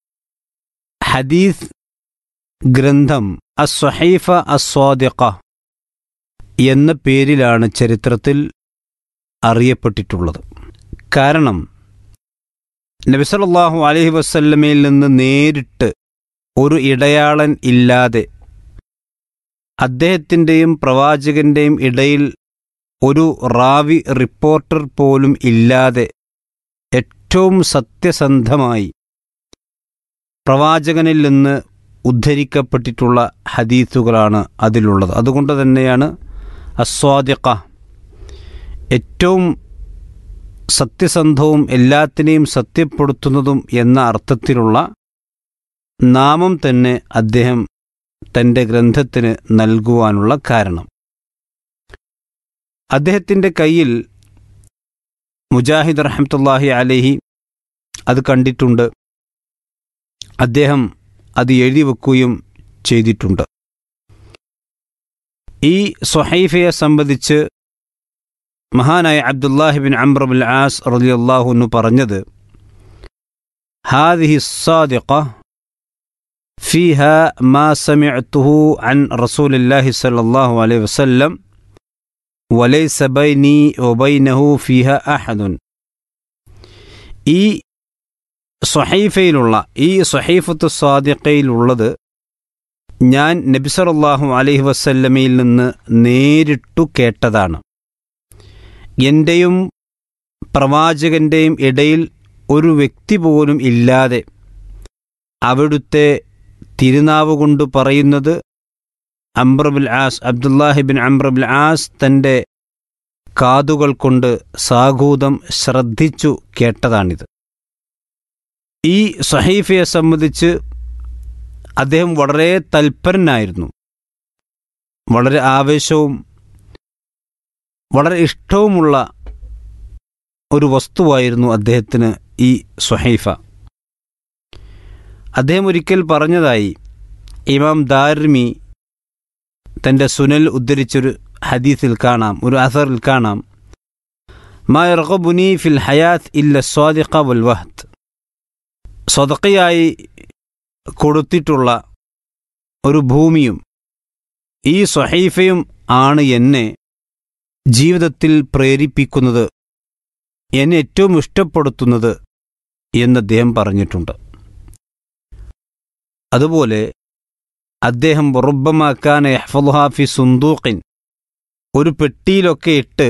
ഹദീസ് ഗ്രന്ഥം അസ്വഹൈഫ അസ്വാദിഖ എന്ന പേരിലാണ് ചരിത്രത്തിൽ അറിയപ്പെട്ടിട്ടുള്ളത് കാരണം നബിസല്ലാഹു അലഹി വസല്ലമയിൽ നിന്ന് നേരിട്ട് ഒരു ഇടയാളൻ ഇല്ലാതെ അദ്ദേഹത്തിൻ്റെയും പ്രവാചകന്റെയും ഇടയിൽ ഒരു റാവി റിപ്പോർട്ടർ പോലും ഇല്ലാതെ ഏറ്റവും സത്യസന്ധമായി പ്രവാചകനിൽ നിന്ന് ഉദ്ധരിക്കപ്പെട്ടിട്ടുള്ള ഹദീസുകളാണ് അതിലുള്ളത് അതുകൊണ്ട് തന്നെയാണ് അസ്വാദിഖ ഏറ്റവും സത്യസന്ധവും എല്ലാത്തിനെയും സത്യപ്പെടുത്തുന്നതും എന്ന അർത്ഥത്തിലുള്ള നാമം തന്നെ അദ്ദേഹം തൻ്റെ ഗ്രന്ഥത്തിന് നൽകുവാനുള്ള കാരണം അദ്ദേഹത്തിൻ്റെ കയ്യിൽ മുജാഹിദ് റഹമത്തുല്ലാഹി അലഹി അത് കണ്ടിട്ടുണ്ട് അദ്ദേഹം അത് എഴുതി വെക്കുകയും ചെയ്തിട്ടുണ്ട് ഈ സൊഹൈഫയെ സംബന്ധിച്ച് മഹാനായ അബ്ദുല്ലാഹിബിൻ അംബ്രബുൽ ആസ് റലിയല്ലാഹുന്നു പറഞ്ഞത് ഹാദിഹി സാദിഖ فيها ما سمعته عن رسول الله صلى الله عليه وسلم وليس بيني وبينه فيها أحد ഈ സ്വഹൈഫയിലുള്ള ഈ സ്വഹൈഫത്ത് സ്വാദിഖയിലുള്ളത് ഞാൻ നബിസറല്ലാഹു അലൈഹി വസല്ലമയിൽ നിന്ന് നേരിട്ടു കേട്ടതാണ് എൻ്റെയും പ്രവാചകൻ്റെയും ഇടയിൽ ഒരു വ്യക്തി പോലും ഇല്ലാതെ അവിടുത്തെ തിരുനാവ് കൊണ്ട് പറയുന്നത് അംബ്രബുൽ ആസ് അബ്ദുല്ലാഹിബിൻ അംബ്രബുൽ ആസ് തൻ്റെ കാതുകൾ കൊണ്ട് സാഗൂതം ശ്രദ്ധിച്ചു കേട്ടതാണിത് ഈ സഹീഫയെ സംബന്ധിച്ച് അദ്ദേഹം വളരെ തൽപരനായിരുന്നു വളരെ ആവേശവും വളരെ ഇഷ്ടവുമുള്ള ഒരു വസ്തുവായിരുന്നു അദ്ദേഹത്തിന് ഈ സുഹൈഫ അദ്ദേഹം ഒരിക്കൽ പറഞ്ഞതായി ഇമാം ദാർമി തൻ്റെ സുനൽ ഉദ്ധരിച്ചൊരു ഹദീസിൽ കാണാം ഒരു അസറിൽ കാണാം മാ യർഗബുനി ഫിൽ ഹയാത്ത് ഇല്ല സ്വാദിഖ വൽ വഹദ് സ്വതക്കയായി കൊടുത്തിട്ടുള്ള ഒരു ഭൂമിയും ഈ സ്വഹൈഫയും ആണ് എന്നെ ജീവിതത്തിൽ പ്രേരിപ്പിക്കുന്നത് എന്നെ ഏറ്റവും ഇഷ്ടപ്പെടുത്തുന്നത് എന്ന് അദ്ദേഹം പറഞ്ഞിട്ടുണ്ട് അതുപോലെ അദ്ദേഹം റുബമാക്കാൻ എഹ്ഫുഹാഫി സുന്ദൂഖിൻ ഒരു പെട്ടിയിലൊക്കെ ഇട്ട്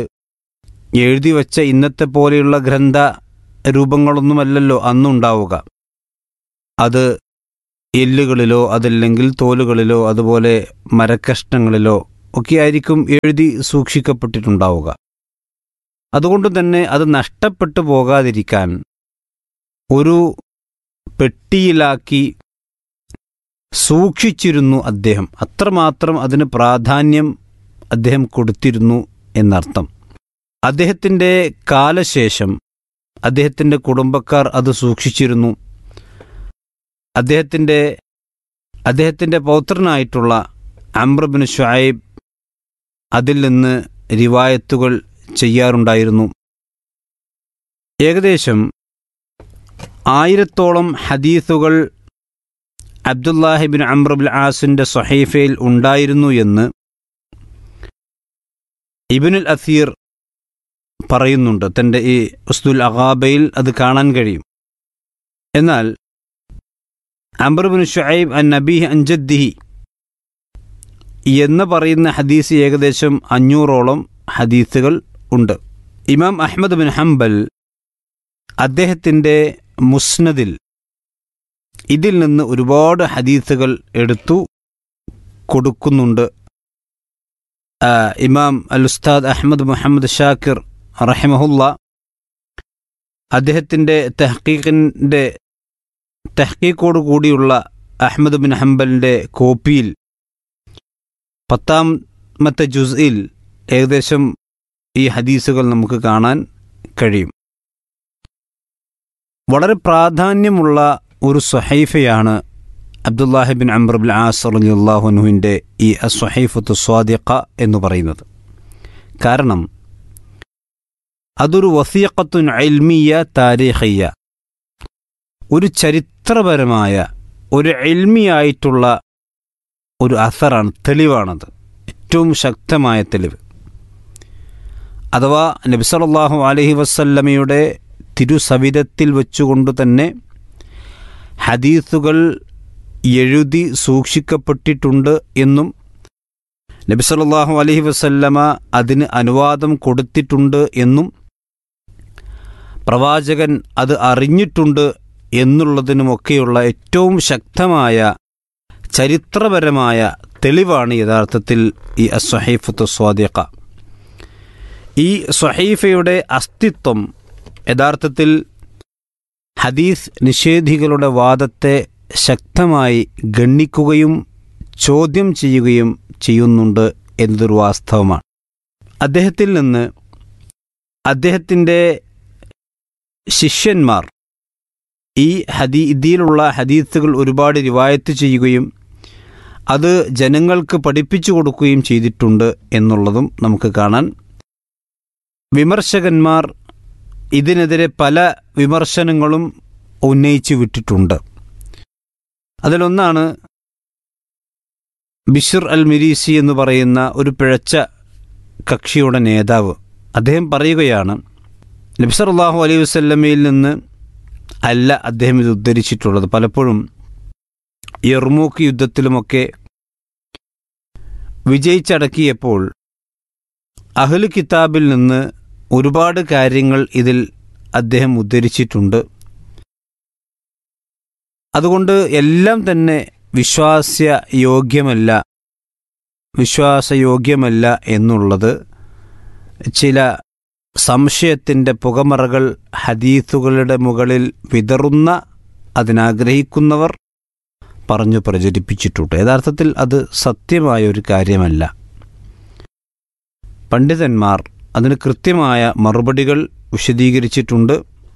എഴുതി വച്ച ഇന്നത്തെ പോലെയുള്ള ഗ്രന്ഥ രൂപങ്ങളൊന്നുമല്ലല്ലോ അന്നുണ്ടാവുക അത് എല്ലുകളിലോ അതല്ലെങ്കിൽ തോലുകളിലോ അതുപോലെ മരക്കഷ്ണങ്ങളിലോ ഒക്കെ ആയിരിക്കും എഴുതി സൂക്ഷിക്കപ്പെട്ടിട്ടുണ്ടാവുക അതുകൊണ്ട് തന്നെ അത് നഷ്ടപ്പെട്ടു പോകാതിരിക്കാൻ ഒരു പെട്ടിയിലാക്കി സൂക്ഷിച്ചിരുന്നു അദ്ദേഹം അത്രമാത്രം അതിന് പ്രാധാന്യം അദ്ദേഹം കൊടുത്തിരുന്നു എന്നർത്ഥം അദ്ദേഹത്തിൻ്റെ കാലശേഷം അദ്ദേഹത്തിൻ്റെ കുടുംബക്കാർ അത് സൂക്ഷിച്ചിരുന്നു അദ്ദേഹത്തിൻ്റെ അദ്ദേഹത്തിൻ്റെ പൗത്രനായിട്ടുള്ള അമ്രബിൻ ഷുഐബ് അതിൽ നിന്ന് റിവായത്തുകൾ ചെയ്യാറുണ്ടായിരുന്നു ഏകദേശം ആയിരത്തോളം ഹദീസുകൾ അബ്ദുല്ലാഹിബിൻ അമ്രബുൽ ആസിൻ്റെ സൊഹൈഫയിൽ ഉണ്ടായിരുന്നു എന്ന് ഇബിനുൽ അസീർ പറയുന്നുണ്ട് തൻ്റെ ഈ ഉസ്തുൽ അഗാബയിൽ അത് കാണാൻ കഴിയും എന്നാൽ അംബർബിൻ ഷുഐബ് അൻ നബീഹ് അൻജദ്ദിഹി എന്ന് പറയുന്ന ഹദീസ് ഏകദേശം അഞ്ഞൂറോളം ഹദീസുകൾ ഉണ്ട് ഇമാം അഹ്മദ് ബിൻ ഹംബൽ അദ്ദേഹത്തിൻ്റെ മുസ്നദിൽ ഇതിൽ നിന്ന് ഒരുപാട് ഹദീസുകൾ എടുത്തു കൊടുക്കുന്നുണ്ട് ആ, ഇമാം അൽ ഉസ്താദ് അഹമ്മദ് മുഹമ്മദ് ഷാക്കിർ റഹിമഹുല്ല അദ്ദേഹത്തിൻ്റെ തെഹ്ക്കീഖിൻ്റെ തെഹ്ക്കീക്കോട് കൂടിയുള്ള അഹമ്മദ് ബിൻ ഹംബലിൻ്റെ കോപ്പിയിൽ പത്താമത്തെ ജുസ്ഇൽ ഏകദേശം ഈ ഹദീസുകൾ നമുക്ക് കാണാൻ കഴിയും വളരെ പ്രാധാന്യമുള്ള ഒരു സ്വഹൈഫയാണ് അബ്ദുല്ലാഹിബിൻ അംബ്രബുൽ ആസർ അള്ളാഹുനുവിൻ്റെ ഈ അസ്വഹൈഫത്ത് സ്വാദിഖ എന്ന് പറയുന്നത് കാരണം അതൊരു വസീഖത്തുൻ അൽമിയ താരീഖയ്യ ഒരു ചരിത്രപരമായ ഒരു എൽമിയായിട്ടുള്ള ഒരു അസറാണ് തെളിവാണത് ഏറ്റവും ശക്തമായ തെളിവ് അഥവാ നബിസലല്ലാഹു അലഹി വസല്ലമയുടെ തിരുസവിധത്തിൽ വെച്ചുകൊണ്ട് തന്നെ ഹദീസുകൾ എഴുതി സൂക്ഷിക്കപ്പെട്ടിട്ടുണ്ട് എന്നും നബിസലല്ലാഹു അലഹി വസല്ലമ അതിന് അനുവാദം കൊടുത്തിട്ടുണ്ട് എന്നും പ്രവാചകൻ അത് അറിഞ്ഞിട്ടുണ്ട് എന്നുള്ളതിനുമൊക്കെയുള്ള ഏറ്റവും ശക്തമായ ചരിത്രപരമായ തെളിവാണ് യഥാർത്ഥത്തിൽ ഈ അസ്വഹൈഫത്ത് സ്വാദിഖ ഈ സ്വഹൈഫയുടെ അസ്തിത്വം യഥാർത്ഥത്തിൽ ഹദീസ് നിഷേധികളുടെ വാദത്തെ ശക്തമായി ഗണ്ണിക്കുകയും ചോദ്യം ചെയ്യുകയും ചെയ്യുന്നുണ്ട് എന്നതൊരു വാസ്തവമാണ് അദ്ദേഹത്തിൽ നിന്ന് അദ്ദേഹത്തിൻ്റെ ശിഷ്യന്മാർ ഈ ഹദീ ഇതിലുള്ള ഹദീസുകൾ ഒരുപാട് റിവായത്ത് ചെയ്യുകയും അത് ജനങ്ങൾക്ക് പഠിപ്പിച്ചു കൊടുക്കുകയും ചെയ്തിട്ടുണ്ട് എന്നുള്ളതും നമുക്ക് കാണാൻ വിമർശകന്മാർ ഇതിനെതിരെ പല വിമർശനങ്ങളും ഉന്നയിച്ചു വിട്ടിട്ടുണ്ട് അതിലൊന്നാണ് ബിഷർ അൽ മിരീസി എന്ന് പറയുന്ന ഒരു പിഴച്ച കക്ഷിയുടെ നേതാവ് അദ്ദേഹം പറയുകയാണ് നബ്സറല്ലാഹു അലൈഹി വസല്ലമയിൽ നിന്ന് അല്ല അദ്ദേഹം ഇത് ഉദ്ധരിച്ചിട്ടുള്ളത് പലപ്പോഴും യർമൂക്ക് യുദ്ധത്തിലുമൊക്കെ വിജയിച്ചടക്കിയപ്പോൾ അഹ്ലു കിതാബിൽ നിന്ന് ഒരുപാട് കാര്യങ്ങൾ ഇതിൽ അദ്ദേഹം ഉദ്ധരിച്ചിട്ടുണ്ട് അതുകൊണ്ട് എല്ലാം തന്നെ വിശ്വാസ്യ യോഗ്യമല്ല വിശ്വാസയോഗ്യമല്ല എന്നുള്ളത് ചില സംശയത്തിൻ്റെ പുകമറകൾ ഹദീസുകളുടെ മുകളിൽ വിതറുന്ന അതിനാഗ്രഹിക്കുന്നവർ പറഞ്ഞു പ്രചരിപ്പിച്ചിട്ടുണ്ട് യഥാർത്ഥത്തിൽ അത് സത്യമായ ഒരു കാര്യമല്ല പണ്ഡിതന്മാർ അതിന് കൃത്യമായ മറുപടികൾ വിശദീകരിച്ചിട്ടുണ്ട്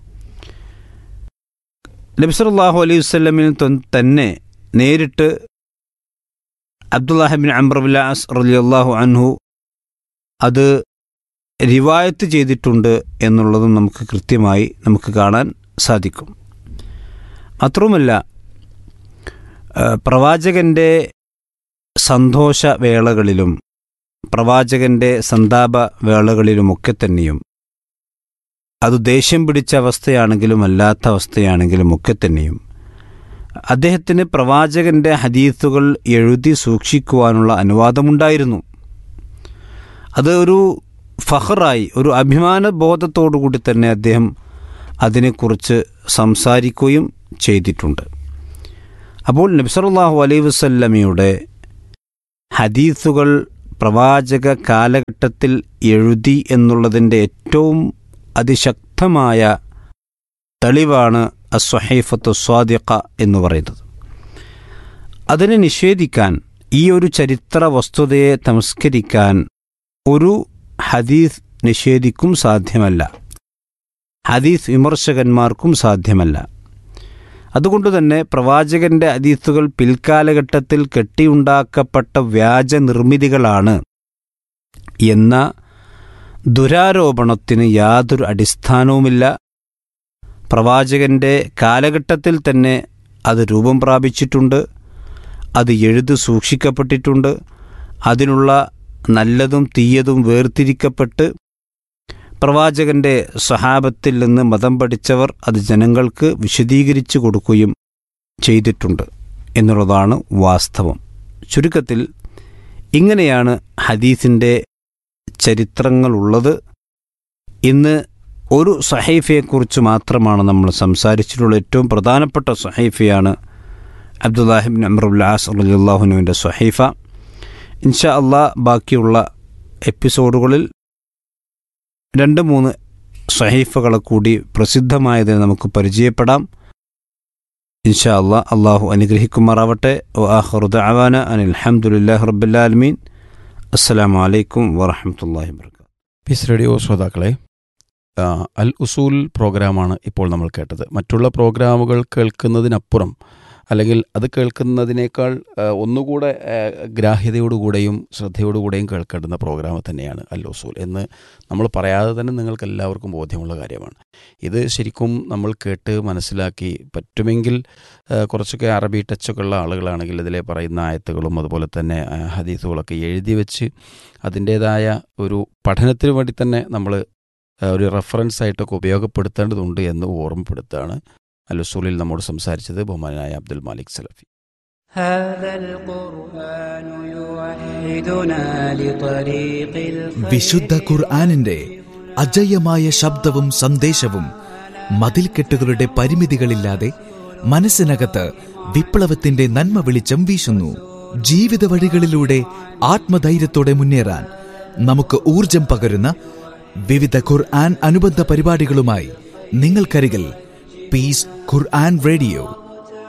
നബിസല്ലാഹു അലൈഹി വസ്ലമിൽ തന്നെ നേരിട്ട് അബ്ദുല്ലാഹിബിൻ അംബ്രബുല്ലാസ് റലിയല്ലാഹു അൻഹു അത് റിവായത്ത് ചെയ്തിട്ടുണ്ട് എന്നുള്ളതും നമുക്ക് കൃത്യമായി നമുക്ക് കാണാൻ സാധിക്കും മാത്രവുമല്ല പ്രവാചകൻ്റെ സന്തോഷവേളകളിലും പ്രവാചകൻ്റെ സന്താപ വേളകളിലുമൊക്കെ തന്നെയും അത് ദേഷ്യം പിടിച്ച അവസ്ഥയാണെങ്കിലും അല്ലാത്ത അവസ്ഥയാണെങ്കിലും ഒക്കെ തന്നെയും അദ്ദേഹത്തിന് പ്രവാചകൻ്റെ ഹദീസുകൾ എഴുതി സൂക്ഷിക്കുവാനുള്ള അനുവാദമുണ്ടായിരുന്നു അത് ഒരു ഫഹറായി ഒരു അഭിമാന ബോധത്തോടുകൂടി തന്നെ അദ്ദേഹം അതിനെക്കുറിച്ച് സംസാരിക്കുകയും ചെയ്തിട്ടുണ്ട് അപ്പോൾ നബ്സറുല്ലാഹു അലൈഹി വസല്ലമയുടെ ഹദീസുകൾ പ്രവാചക കാലഘട്ടത്തിൽ എഴുതി എന്നുള്ളതിൻ്റെ ഏറ്റവും അതിശക്തമായ തെളിവാണ് അസ്വഹൈഫത്ത് സ്വാദിഖ എന്ന് പറയുന്നത് അതിനെ നിഷേധിക്കാൻ ഈ ഒരു ചരിത്ര വസ്തുതയെ തമസ്കരിക്കാൻ ഒരു ഹദീസ് നിഷേധിക്കും സാധ്യമല്ല ഹദീസ് വിമർശകന്മാർക്കും സാധ്യമല്ല അതുകൊണ്ട് തന്നെ പ്രവാചകന്റെ ഹദീസുകൾ പിൽക്കാലഘട്ടത്തിൽ കെട്ടിയുണ്ടാക്കപ്പെട്ട വ്യാജ നിർമ്മിതികളാണ് എന്ന ദുരാരോപണത്തിന് യാതൊരു അടിസ്ഥാനവുമില്ല പ്രവാചകന്റെ കാലഘട്ടത്തിൽ തന്നെ അത് രൂപം പ്രാപിച്ചിട്ടുണ്ട് അത് എഴുതി സൂക്ഷിക്കപ്പെട്ടിട്ടുണ്ട് അതിനുള്ള നല്ലതും തീയതും വേർതിരിക്കപ്പെട്ട് പ്രവാചകന്റെ സ്വഹാബത്തിൽ നിന്ന് മതം പഠിച്ചവർ അത് ജനങ്ങൾക്ക് വിശദീകരിച്ചു കൊടുക്കുകയും ചെയ്തിട്ടുണ്ട് എന്നുള്ളതാണ് വാസ്തവം ചുരുക്കത്തിൽ ഇങ്ങനെയാണ് ഹദീസിൻ്റെ ചരിത്രങ്ങളുള്ളത് ഇന്ന് ഒരു സഹൈഫയെക്കുറിച്ച് മാത്രമാണ് നമ്മൾ സംസാരിച്ചിട്ടുള്ള ഏറ്റവും പ്രധാനപ്പെട്ട സഹൈഫയാണ് അബ്ദുല്ലാഹിബിൻ അമ്രുല്ലാസ് അള്ളാഹുനുവിൻ്റെ സഹൈഫ ഇൻഷാ അള്ളാ ബാക്കിയുള്ള എപ്പിസോഡുകളിൽ രണ്ട് മൂന്ന് സഹീഫകളെ കൂടി പ്രസിദ്ധമായതിനെ നമുക്ക് പരിചയപ്പെടാം ഇൻഷാ അള്ളാ അള്ളാഹു അനുഗ്രഹിക്കുമാറാവട്ടെ ആഹറുദ അവാന അനിൽ അഹമ്മദില്ലാഹി റബ്ബുല്ലാലമീൻ അസ്സലാമു അലൈക്കും വറഹമത്തല്ലാഹി വർക്കാത്തു പീസ് റേഡിയോ ശ്രോതാക്കളെ ആ, അൽ ഉസൂൽ പ്രോഗ്രാമാണ് ഇപ്പോൾ നമ്മൾ കേട്ടത് മറ്റുള്ള പ്രോഗ്രാമുകൾ കേൾക്കുന്നതിനപ്പുറം അല്ലെങ്കിൽ അത് കേൾക്കുന്നതിനേക്കാൾ ആ, ഒന്നുകൂടെ ആ, ഗ്രാഹ്യതയോടുകൂടെയും ശ്രദ്ധയോടുകൂടെയും കേൾക്കേണ്ടുന്ന പ്രോഗ്രാം തന്നെയാണ് അൽ ഉസൂൽ എന്ന് നമ്മൾ പറയാതെ തന്നെ നിങ്ങൾക്ക് എല്ലാവർക്കും ബോധ്യമുള്ള കാര്യമാണ് ഇത് ശരിക്കും നമ്മൾ കേട്ട് മനസ്സിലാക്കി പറ്റുമെങ്കിൽ ആ, കുറച്ചൊക്കെ അറബി ടച്ചൊക്കെ ഉള്ള ആളുകളാണെങ്കിൽ ഇതിലെ പറയുന്ന ആയത്തുകളും അതുപോലെ തന്നെ ആ, ഹദീസുകളൊക്കെ എഴുതി വെച്ച് അതിൻ്റേതായ ഒരു പഠനത്തിന് വേണ്ടി തന്നെ നമ്മൾ ഒരു റെഫറൻസ് ആയിട്ടൊക്കെ ഉപയോഗപ്പെടുത്തേണ്ടതുണ്ട് എന്ന് ഓർമ്മപ്പെടുത്തുകയാണ് അലുസൂലിൽ നമ്മോട് സംസാരിച്ചത് ബഹുമാനായ അബ്ദുൽ മാലിക് സലഫി هذا القرآن يوحدنا لطريق الخير വിശുദ്ധ ഖുർആാനിന്റെ അജയ്യമായ ശബ്ദവും സന്ദേശവും മതിൽക്കെട്ടുകളുടെ പരിമിതികളില്ലാതെ മനസ്സിനകത്ത് വിപ്ലവത്തിന്റെ നന്മ വെളിച്ചം വീശുന്നു ജീവിത വഴികളിലൂടെ ആത്മധൈര്യത്തോടെ മുന്നേറാൻ നമുക്ക് ഊർജം പകരുന്ന വിവിധ ഖുർആൻ അനുബന്ധ പരിപാടികളുമായി നിങ്ങൾക്കരികിൽ പീസ് ഖുർആൻ റേഡിയോ